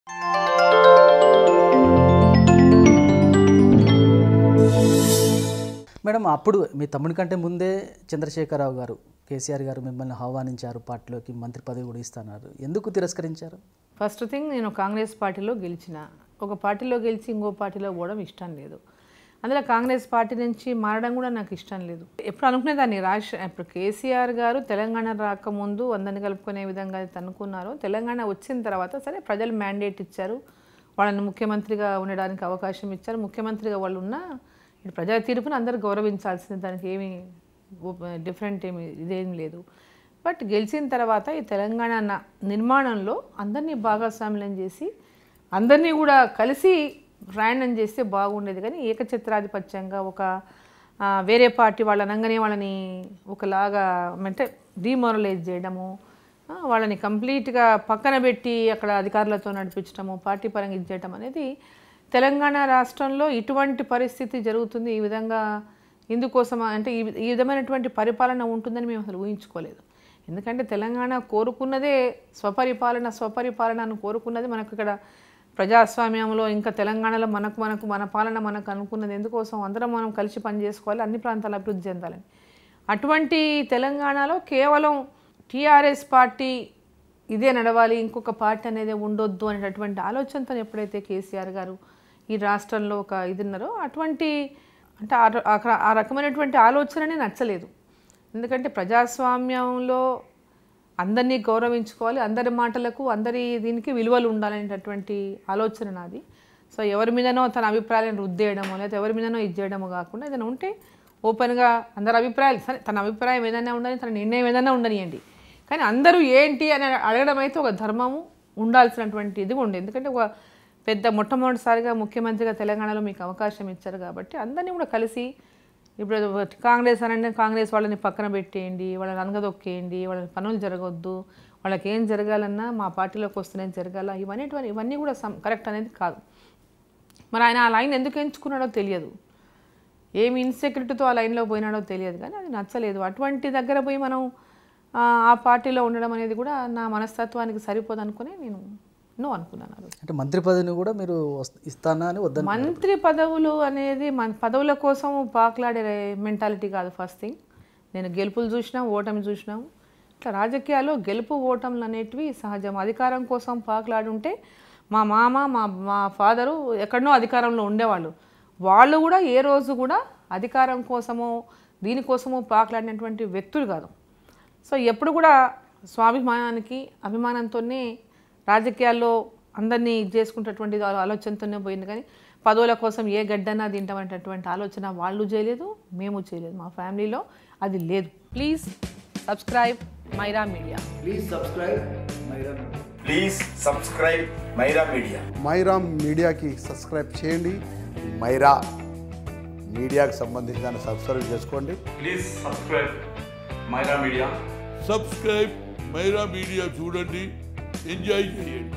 Madam అప్పుడు మీ తమ్ముడి కంటే ముందే చంద్రశేఖరరావు గారు కేసీఆర్ గారు మిమ్మల్ని ఆహ్వానించారు పార్టీలోకి మంత్రి పదవి కూడా ఇస్తున్నారు ఎందుకు తిరస్కరించారు ఫస్ట్ థింగ్ నేను కాంగ్రెస్ పార్టీలో గెలిచిన ఒక పార్టీలో గెలిచి ఇంకో పార్టీలో పోవడం ఇష్టం లేదు అందులో కాంగ్రెస్ పార్టీ నుంచి మారడం కూడా నాకు ఇష్టం లేదు ఎప్పుడు అనుకునేదాన్ని రాష్ట్ర ఇప్పుడు కేసీఆర్ గారు తెలంగాణ రాకముందు అందరిని కలుపుకునే విధంగా అయితే అనుకున్నారు తెలంగాణ వచ్చిన తర్వాత సరే ప్రజలు మ్యాండేట్ ఇచ్చారు వాళ్ళని ముఖ్యమంత్రిగా ఉండడానికి అవకాశం ఇచ్చారు ముఖ్యమంత్రిగా వాళ్ళు ఉన్నా ఇప్పుడు ప్రజా తీర్పుని అందరూ గౌరవించాల్సింది దానికి ఏమీ డిఫరెంట్ ఏమి ఇదేం లేదు బట్ గెలిచిన తర్వాత ఈ తెలంగాణ న- నిర్మాణంలో అందరినీ భాగస్వామ్యం చేసి అందరినీ కూడా కలిసి ప్రయాణం చేస్తే బాగుండేది కానీ ఏకఛత్రాధిపత్యంగా ఒక ఆ, వేరే పార్టీ వాళ్ళ అనగానే వాళ్ళని ఒకలాగా అంటే డిమోరలైజ్ చేయడము ఆ, వాళ్ళని కంప్లీట్గా పక్కన పెట్టి అక్కడ అధికారులతో నడిపించడము పార్టీ పరంగా ఇది చేయడం అనేది తెలంగాణ రాష్ట్రంలో ఇటువంటి పరిస్థితి జరుగుతుంది ఈ విధంగా ఇందుకోసం అంటే ఈ ఈ విధమైనటువంటి పరిపాలన ఉంటుందని మేము అసలు ఊహించుకోలేదు ఎందుకంటే తెలంగాణ కోరుకున్నదే స్వపరిపాలన స్వపరిపాలన అని కోరుకున్నది మనకు ఇక్కడ ప్రజాస్వామ్యంలో ఇంకా తెలంగాణలో మనకు మనకు మన పాలన మనకు అనుకున్నది ఎందుకోసం అందరం మనం కలిసి పనిచేసుకోవాలి అన్ని ప్రాంతాలు అభివృద్ధి చెందాలని అటువంటి తెలంగాణలో కేవలం టీఆర్ఎస్ పార్టీ ఇదే నడవాలి ఇంకొక పార్టీ అనేది ఉండొద్దు అనేటటువంటి ఆలోచనతో ఎప్పుడైతే కేసీఆర్ గారు ఈ రాష్ట్రంలో ఒక ఇది ఉన్నారో అటువంటి అంటే ఆ ర- ఆ ర- ఆ రకమైనటువంటి ఆలోచననే నచ్చలేదు ఎందుకంటే ప్రజాస్వామ్యంలో అందరినీ గౌరవించుకోవాలి అందరి మాటలకు అందరి దీనికి విలువలు ఉండాలనేటటువంటి ఆలోచన నాది సో ఎవరి మీదనో తన అభిప్రాయాలను రుద్దేయడమో లేదా ఎవరి మీదనో ఇది చేయడమో కాకుండా ఏదైనా ఉంటే ఓపెన్గా అందరి అభిప్రాయాలు సరే తన అభిప్రాయం ఏదైనా ఉండని తన నిర్ణయం ఏదైనా ఉండనియండి కానీ అందరూ ఏంటి అని అడగడం అయితే ఒక ధర్మము ఉండాల్సినటువంటి ఇది ఉండే ఎందుకంటే ఒక పెద్ద మొట్టమొదటిసారిగా ముఖ్యమంత్రిగా తెలంగాణలో మీకు అవకాశం ఇచ్చారు కాబట్టి అందరినీ కూడా కలిసి ఇప్పుడు కాంగ్రెస్ అనంటే కాంగ్రెస్ వాళ్ళని పక్కన పెట్టేయండి వాళ్ళని అనగదొక్కేయండి వాళ్ళని పనులు జరగొద్దు వాళ్ళకి ఏం జరగాలన్నా మా పార్టీలోకి వస్తేనే జరగాల ఇవన్నీ ఇవన్నీ కూడా సమ్ కరెక్ట్ అనేది కాదు మరి ఆయన ఆ లైన్ ఎందుకు ఎంచుకున్నాడో తెలియదు ఏమి ఇన్సెక్యూరిటీతో ఆ లైన్లో పోయినాడో తెలియదు కానీ అది నచ్చలేదు అటువంటి దగ్గర పోయి మనం ఆ, ఆ పార్టీలో ఉండడం అనేది కూడా నా మనస్తత్వానికి సరిపోదు అనుకుని నేను నో అనుకున్నాను ఆ రోజు. అంటే మంత్రి పదవిని కూడా మీరు వస్- ఇస్తానా అని వద్దని మంత్రి పదవులు అనేది మన పదవుల కోసం పాకులాడే మెంటాలిటీ కాదు ఫస్ట్ థింగ్ నేను గెలుపులు చూసినాం ఓటమి చూసినాం ఇట్లా రాజకీయాల్లో గెలుపు ఓటములు అనేటివి సహజం అధికారం కోసం పాకులాడుంటే మా మామ మా మా ఫాదరు ఎక్కడనో అధికారంలో ఉండేవాళ్ళు వాళ్ళు కూడా ఏ రోజు కూడా అధికారం కోసమో దీనికోసమో పాకులాడినటువంటి వ్యక్తులు కాదు సో ఎప్పుడు కూడా స్వాభిమానానికి అభిమానంతోనే రాజకీయాల్లో అందరినీ ఇది చేసుకుంటటువంటి ఆలోచనతోనే పోయింది కానీ పదవుల కోసం ఏ గడ్డన్నా తింటామనేటటువంటి ఆలోచన వాళ్ళు చేయలేదు మేము చేయలేదు మా ఫ్యామిలీలో అది లేదు please subscribe Myra Media Please subscribe Myra Media. Please subscribe Myra Media మైరామ్ మీడియాకి సబ్స్క్రైబ్ చేయండి మైరా మీడియాకు సంబంధించి దాన్ని సబ్స్క్రైబ్ చేసుకోండి please subscribe Myra Media subscribe Myra Media చూడండి ఎంజాయ్ చేయండి